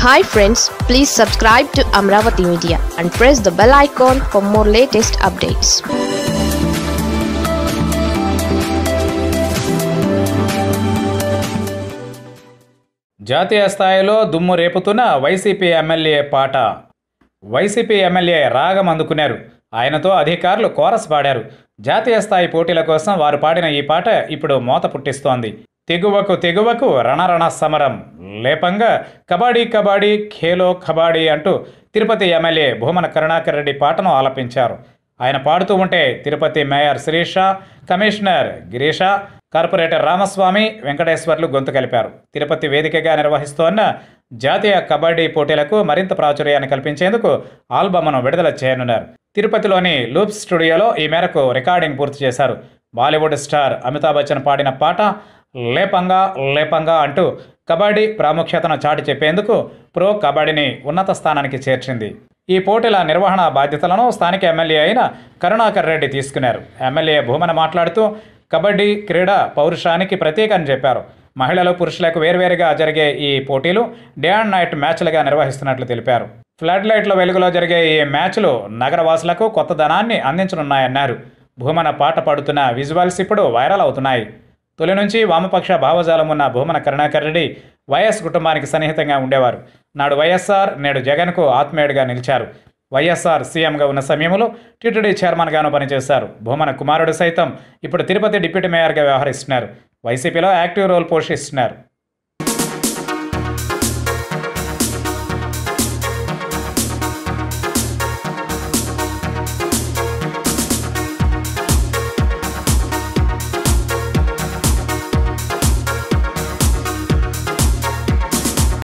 hi friends please subscribe to Amaravati media and press the bell icon for more latest updates జాతీయ స్థాయిలో దుమ్ము రేపుతున్న YCP MLA పాట YCP MLA రాగం అందుకున్నారు ఆయనతో అధికారులు కోరస్ పాడారు జాతీయ స్థాయి పోటీల కోసం వారు పాడిన ఈ పాట ఇప్పుడు మోత పుట్టిస్తోంది తెగువకు తెగువకు రణరణ సమరం లేపంగా కబాడీ కబాడీ ఖేలో కబాడీ అంటూ తిరుపతి ఎమ్మెల్యే భూమన కరుణాకర్ రెడ్డి పాటను ఆలపించారు ఆయన పాడుతూ ఉంటే Tirupati mayor Sirisha commissioner Girisha corporator Ramaswamy Venkateswarlu గొంతు కలిపారు తిరుపతి వేదికగా నిర్వహిస్తోన్న జాతీయ కబడ్డీ పోటీలకు మరింత ప్రాచుర్యాన్ని కల్పించేందుకు ఆల్బమ్ను విడుదల చేయనున్నారు తిరుపతిలోని లూప్ స్టూడియోలో ఈ మేరకు రికార్డింగ్ పూర్తి చేశారు బాలీవుడ్ స్టార్ అమితాబ్ బచ్చన్ పాడిన పాట లేపంగా లేపంగా అంటూ కబడ్డీ ప్రాముఖ్యతను చాటి చెప్పేందుకు ప్రో కబడ్డీని ఉన్నత స్థానానికి చేర్చింది ఈ పోటీల నిర్వహణ బాధ్యతలను స్థానిక ఎమ్మెల్యే అయిన కరుణాకర్ రెడ్డి తీసుకున్నారు ఎమ్మెల్యే భూమన మాట్లాడుతూ కబడ్డీ క్రీడ పౌరుషానికి ప్రతీక అని చెప్పారు మహిళలు పురుషులకు వేర్వేరుగా జరిగే ఈ పోటీలు డే అండ్ నైట్ మ్యాచ్లుగా నిర్వహిస్తున్నట్లు తెలిపారు ఫ్లడ్ లైట్ల వెలుగులో జరిగే ఈ మ్యాచ్లు నగరవాసులకు కొత్త ధనాన్ని అందించనున్నాయన్నారు భూమన పాట పాడుతున్న విజువల్స్ ఇప్పుడు వైరల్ అవుతున్నాయి తొలి నుంచి వామపక్ష భావజాలం ఉన్న భూమన కరుణాకర్ రెడ్డి వైఎస్ కుటుంబానికి సన్నిహితంగా ఉండేవారు నాడు వైఎస్ఆర్ నేడు జగన్కు ఆత్మీయుడిగా నిలిచారు వైఎస్ఆర్ సీఎంగా ఉన్న సమయంలో టీటీడీ చైర్మన్గాను పనిచేశారు భూమన కుమారుడు సైతం ఇప్పుడు తిరుపతి డిప్యూటీ మేయర్గా వ్యవహరిస్తున్నారు వైసీపీలో యాక్టివ్ రోల్ పోషిస్తున్నారు